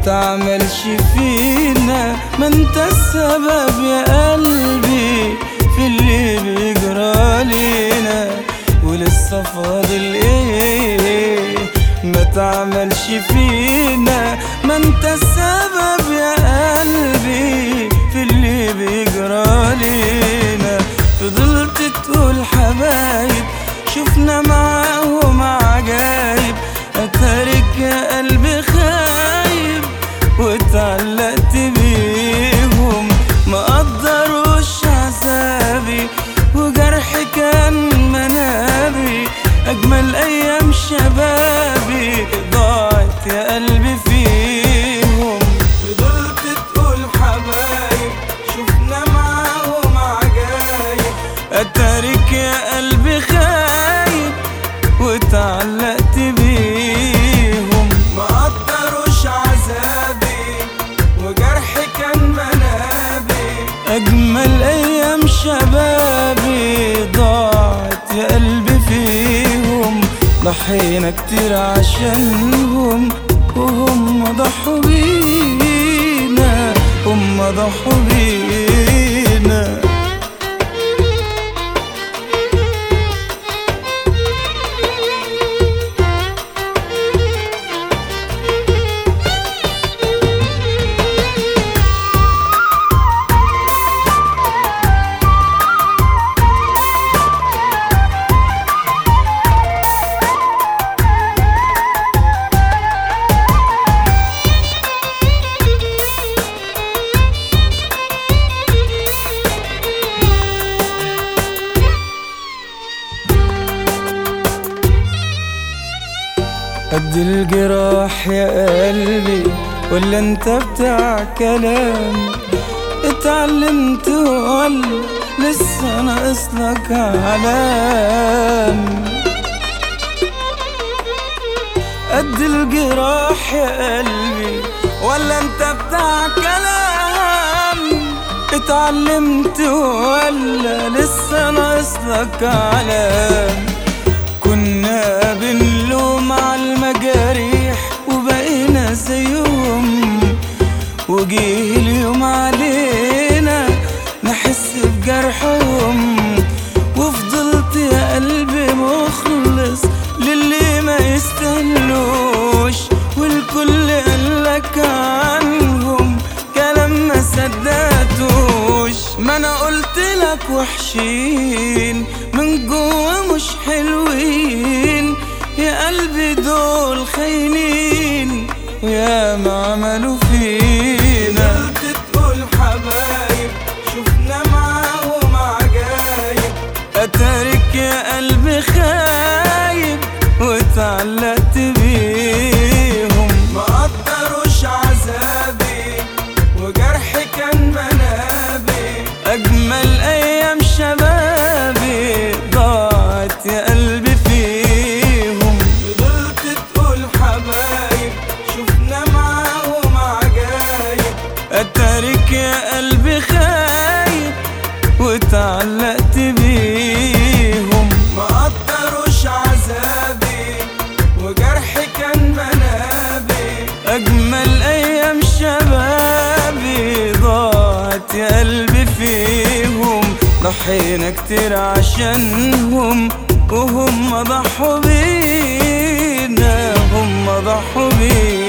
تعملش فينا ما انت السبب يا قلبي في اللي بيجرى لينا ولسه فاضل ايه ما تعملش فينا ما انت السبب يا قلبي في اللي بيجرى لينا فضلت تقول حبايب شفنا معاهم عجايب اتارك يا قلبي خايب واتعلقت بيهم ما قدروش عذابي وجرحي كان منابي اجمل ايام شبابي ضاعت يا قلبي فيهم فضلت تقول حبايب شفنا معاهم عجايب اتارك يا قلبي خايب واتعلقت بيهم ما قدروش عذابي وجرحي كان منابي اجمل ايام شبابي ضاعت يا قلبي فيهم ضحينا كتير عشانهم وهم ضحوا بينا هم ضحوا بينا قد الجراح يا قلبي ولا انت بتاع كلام اتعلمت ولا لسه ناقصلك علام قد الجراح يا قلبي ولا انت بتاع كلام اتعلمت ولا لسه ناقصلك علام كنا بنلوم على المجاريح وبقينا زيهم وجيه اليوم علينا نحس بجرحهم وفضلت يا قلبي مخلص للي ما يستاهلوش والكل قالك عنهم كلام ما صدقتوش ما انا قلت لك وحشين من جوا مش حلوين يا قلبي دول خاينين ويا ما عملوا فينا تقول حبايب شفنا معاهم عجايب اتارك يا قلبي خايب واتعلقت بيهم ما قدروش عذابي وجرحي كان منابي اجمل ايام شبابي ضاعت يا قلبي فيهم فضلت تقول حبايب شفنا معاهم عجايب اتارك يا قلبي خايب واتعلقت بيهم ما قدروش عذابي وجرحي كان منابي اجمل ايام شبابي ضاعت يا قلبي فيهم ضحينا كتير عشانهم وهم ضحوا بينا هم ضحوا بينا